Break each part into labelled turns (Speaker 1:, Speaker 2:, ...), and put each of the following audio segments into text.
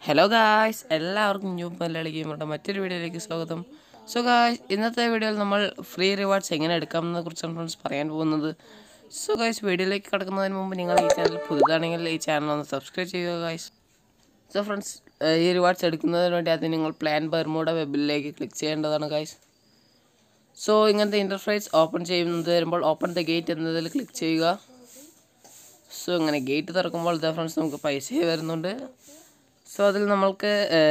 Speaker 1: hello guys എല്ലാവർക്കും new Malayali ഗെയിമറുടെ മറ്റൊരു വീഡിയോയിലേക്ക് സ്വാഗതം സോ ഗായ്സ് ഇന്നത്തെ വീഡിയോയിൽ നമ്മൾ ഫ്രീ റിവാർഡ്സ് എങ്ങനെ എടുക്കാമെന്നതിനെ കുറിച്ചാണ് ഫ്രണ്ട്സ് പറയാൻ പോകുന്നത് സോ ഗായ്സ് വീഡിയോയിലേക്ക് കടക്കുന്നതിന് മുമ്പ് നിങ്ങൾ ഈ ചാനൽ പുതുതാണെങ്കിൽ ഈ ചാനൽ ഒന്ന് സബ്സ്ക്രൈബ് ചെയ്യുക ഗായ്സ് സോ ഫ്രണ്ട്സ് ഈ റിവാർഡ്സ് എടുക്കുന്നതിന് വേണ്ടി ആദ്യം നിങ്ങൾ പ്ലാൻ ബർമൂഡ വെബിലേക്ക് ക്ലിക്ക് ചെയ്യേണ്ടതാണ് ഗായ്സ് സോ ഇങ്ങനത്തെ ഇൻ്റർഫേസ് ഓപ്പൺ ചെയ്യുന്നത് വരുമ്പോൾ ഓപ്പൺ ദ ഗേറ്റ് എന്നതിൽ ക്ലിക്ക് ചെയ്യുക സോ അങ്ങനെ ഗേറ്റ് തുറക്കുമ്പോൾ ഇതാ ഫ്രണ്ട്സ് നമുക്ക് പൈസ വരുന്നുണ്ട് സോ അതിൽ നമ്മൾക്ക്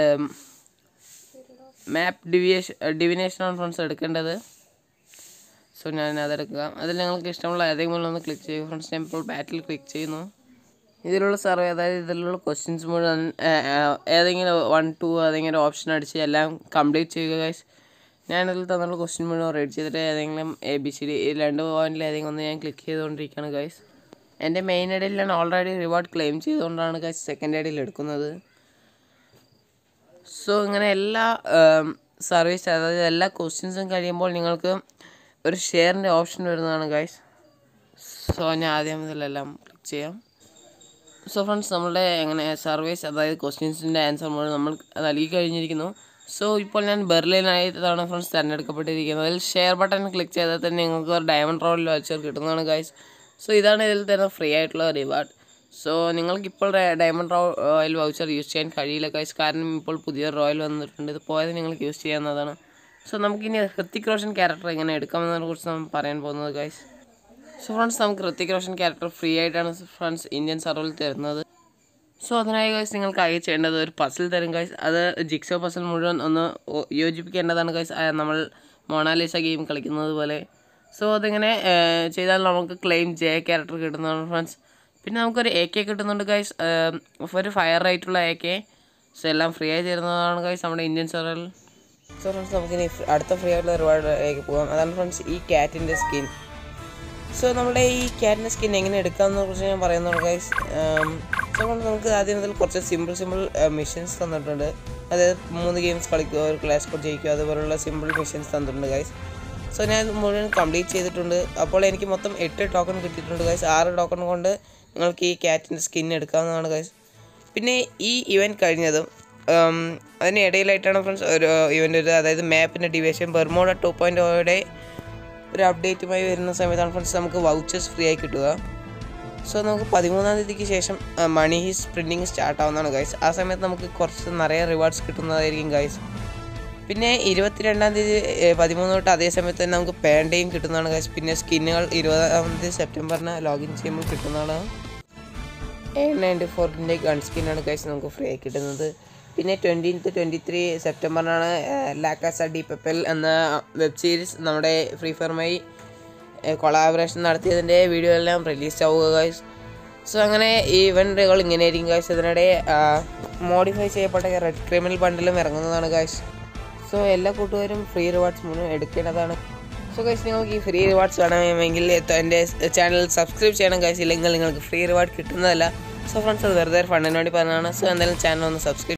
Speaker 1: മാപ്പ് ഡിവിയേഷൻ ഡിവിനേഷനാണ് ഫ്രണ്ട്സ് എടുക്കേണ്ടത് സോ ഞാൻ അതെടുക്കുക അതിൽ നിങ്ങൾക്ക് ഇഷ്ടമുള്ള ഏതെങ്കിലും ഒന്ന് ക്ലിക്ക് ചെയ്യുക ഫ്രണ്ട്സ് ഞാൻ ഇപ്പോൾ ബാറ്റിൽ ക്ലിക്ക് ചെയ്യുന്നു ഇതിലുള്ള സർവേ അതായത് ഇതിലുള്ള ക്വസ്റ്റ്യൻസ് മുഴുവൻ ഏഹ്, ഏഹ്, ഏതെങ്കിലും വൺ ടു ഏതെങ്കിലും ഓപ്ഷൻ അടിച്ച് എല്ലാം കംപ്ലീറ്റ് ചെയ്യുക ഗൈസ് ഞാനതിൽ തന്നുള്ള ക്വസ്റ്റ്യൻ മുഴുവൻ റീഡ് ചെയ്തിട്ട് ഏതെങ്കിലും എ ബി സി ഡി ഈ രണ്ട് പോയിന്റിൽ ഏതെങ്കിലും ഒന്ന് ഞാൻ ക്ലിക്ക് ചെയ്തുകൊണ്ടിരിക്കുകയാണ് ഗൈസ് എൻ്റെ മെയിൻ ഐഡിയിൽ ഞാൻ ഓൾറെഡി റിവാർഡ് ക്ലെയിം ചെയ്തുകൊണ്ടാണ് ഗൈസ് സെക്കൻഡ് ഐഡിയിൽ എടുക്കുന്നത് സോ ഇങ്ങനെ എല്ലാ സർവീസ് അതായത് എല്ലാ ക്വസ്റ്റ്യൻസും കഴിയുമ്പോൾ നിങ്ങൾക്ക് ഒരു ഷെയറിൻ്റെ ഓപ്ഷൻ വരുന്നതാണ് ഗൈസ് സോ ഞാൻ ആദ്യം ഇതിലെല്ലാം ക്ലിക്ക് ചെയ്യാം സോ ഫ്രണ്ട്സ് നമ്മളുടെ എങ്ങനെ സർവീസ് അതായത് ക്വസ്റ്റ്യൻസിൻ്റെ ആൻസർ മുഴുവൻ നമ്മൾ നൽകി കഴിഞ്ഞിരിക്കുന്നു സോ ഇപ്പോൾ ഞാൻ ബെർലിനായിട്ടാണ് ഫ്രണ്ട്സ് തിരഞ്ഞെടുക്കപ്പെട്ടിരിക്കുന്നത് അതിൽ ഷെയർ ബട്ടൺ ക്ലിക്ക് ചെയ്താൽ തന്നെ നിങ്ങൾക്ക് ഒരു ഡയമണ്ട് റോൾ വാച്ചർ കിട്ടുന്നതാണ് ഗൈസ് സോ ഇതാണ് ഇതിൽ തരുന്ന ഫ്രീ ആയിട്ടുള്ള റിവാർഡ് സോ നിങ്ങൾക്കിപ്പോൾ ഡയമണ്ട് റോയൽ വൗച്ചർ യൂസ് ചെയ്യാൻ കഴിയില്ല ഗൈസ് കാരണം ഇപ്പോൾ പുതിയ റോയൽ വന്നിട്ടുണ്ട് ഇത് പോയത് നിങ്ങൾക്ക് യൂസ് ചെയ്യാവുന്നതാണ് സോ നമുക്കിനി ഹൃത്തിക് റോഷൻ ക്യാരക്ടർ എങ്ങനെ എടുക്കാമെന്നതിനെ കുറിച്ച് നമ്മൾ പറയാൻ പോകുന്നത് ഗൈസ് സോ ഫ്രണ്ട്സ് നമുക്ക് ഋത്തിക് റോഷൻ ക്യാരക്ടർ ഫ്രീ ആയിട്ടാണ് ഫ്രണ്ട്സ് ഇന്ത്യൻ സർവറിൽ തരുന്നത് സോ അതിനായി ഗൈസ് നിങ്ങൾക്ക് ആകെ ചെയ്യേണ്ടത് ഒരു പസിൽ തരും ഗൈസ് അത് ജിക്സോ പസിൽ മുഴുവൻ ഒന്ന് ഒ- യോജിപ്പിക്കേണ്ടതാണ് ഗൈസ് നമ്മൾ മൊണാലിസ ഗെയിം കളിക്കുന്നത് പോലെ സോ അതിങ്ങനെ ഏഹ്, ചെയ്താൽ നമുക്ക് ക്ലെയിം ജെ ക്യാരക്ടർ കിട്ടുന്നതാണ് ഫ്രണ്ട്സ് പിന്നെ നമുക്കൊരു എ കെ കിട്ടുന്നുണ്ട് ഗൈസ് ഒരു ഫയർ റേറ്റുള്ള എ കെ സോ എല്ലാം ഫ്രീ ആയി തരുന്നതാണ് ഗൈസ് നമ്മുടെ ഇന്ത്യൻ സർവറിൽ സോ ഫ്രണ്ട്സ് നമുക്കിനി അടുത്ത ഫ്രീ ആയിട്ടുള്ള റിവാർഡിലേക്ക് പോകാം അതാണ് ഫ്രണ്ട്സ് ഈ ക്യാറ്റിൻ്റെ സ്കിൻ സോ നമ്മുടെ ഈ ക്യാറ്റിൻ്റെ സ്കിൻ എങ്ങനെ എടുക്കാമെന്നതിനെ കുറിച്ച് ഞാൻ പറയുന്നുള്ളൂ ഗൈസ് സോ കൊണ്ട് നമുക്ക് ആദ്യം മുതൽ കുറച്ച് സിമ്പിൾ സിമ്പിൾ മിഷൻസ് തന്നിട്ടുണ്ട് അതായത് മൂന്ന് ഗെയിംസ് കളിക്കുക ഒരു ക്ലാസ് കോഡ് ജയിക്കുക അതുപോലുള്ള സിമ്പിൾ മിഷൻസ് തന്നിട്ടുണ്ട് ഗൈസ് സോ ഞാൻ മുഴുവൻ കംപ്ലീറ്റ് ചെയ്തിട്ടുണ്ട് അപ്പോൾ എനിക്ക് മൊത്തം എട്ട് ടോക്കൺ കിട്ടിയിട്ടുണ്ട് ഗൈസ് ആറ് ടോക്കൺ കൊണ്ട് നിങ്ങൾക്ക് ഈ ക്യാറ്റിൻ്റെ സ്കിൻ എടുക്കാവുന്നതാണ് ഗൈസ് പിന്നെ ഈ ഇവൻറ്റ് കഴിഞ്ഞതും ഉം, അതിന് ഇടയിലായിട്ടാണ് ഫ്രണ്ട്സ് ഒരു ഇവൻ്റ് ഒരു അതായത് മാപ്പിൻ്റെ ഡിവിഷൻ ബെർമോഡ ടു പോയിൻ്റ് ഓയുടെ ഒരു അപ്ഡേറ്റുമായി വരുന്ന സമയത്താണ് ഫ്രണ്ട്സ് നമുക്ക് വൗച്ചേഴ്സ് ഫ്രീ ആയി കിട്ടുക സോ നമുക്ക് പതിമൂന്നാം തീയതിക്ക് ശേഷം മണി ഹീസ് പ്രിൻറ്റിങ് സ്റ്റാർട്ട് ആവുന്നതാണ് ഗൈസ് ആ സമയത്ത് നമുക്ക് കുറച്ച് നിറയെ റിവാർഡ്സ് കിട്ടുന്നതായിരിക്കും ഗൈസ് പിന്നെ ഇരുപത്തിരണ്ടാം തീയതി ഏ, പതിമൂന്ന് തൊട്ട് അതേ സമയത്ത് തന്നെ നമുക്ക് പാൻഡയും കിട്ടുന്നതാണ് ഗൈസ് പിന്നെ സ്കിന്നുകൾ ഇരുപതാം തീയതി സെപ്റ്റംബറിന് ലോഗിൻ ചെയ്യുമ്പോൾ കിട്ടുന്നതാണ് എ നയൻറ്റി ഫോറിൻ്റെ ഗൺ സ്കിന്നാണ് ഗൈസ് നമുക്ക് ഫ്രീ ആയി കിട്ടുന്നത് പിന്നെ ട്വൻറ്റീൻത്ത് ട്വൻറ്റി ത്രീ സെപ്റ്റംബറിനാണ് ലാക്കാസ ഡി പെപ്പൽ എന്ന വെബ് സീരീസ് നമ്മുടെ ഫ്രീ ഫയറുമായി കൊളാബറേഷൻ നടത്തിയതിൻ്റെ വീഡിയോ എല്ലാം റിലീസ് ആവുക ഗൈസ് സോ അങ്ങനെ ഈ ഇവൻറ്റുകൾ ഇങ്ങനെയായിരിക്കും ഗൈസ് ഇതിനിടെ മോഡിഫൈ ചെയ്യപ്പെട്ട റെഡ് ക്രിമിനൽ ബണ്ടിലും ഇറങ്ങുന്നതാണ് ഗൈസ് സോ എല്ലാ കൂട്ടുകാരും ഫ്രീ റിവാർഡ്സ് മുഴുവൻ എടുക്കേണ്ടതാണ് സോ ഗൈസ് നിങ്ങൾക്ക് ഈ ഫ്രീ റിവാർഡ്സ് വേണമെങ്കിൽ എൻ്റെ ചാനൽ സബ്സ്ക്രൈബ് ചെയ്യണം ഗൈസ് ഇല്ലെങ്കിൽ നിങ്ങൾക്ക് ഫ്രീ റിവാർഡ് കിട്ടുന്നതല്ല സോ ഫ്രണ്ട്സ് അത് വെറുതെ ഫണ്ടിന് വേണ്ടി പറഞ്ഞതാണ് സോ എന്തായാലും ചാനൽ ഒന്ന് സബ്സ്ക്രൈബ്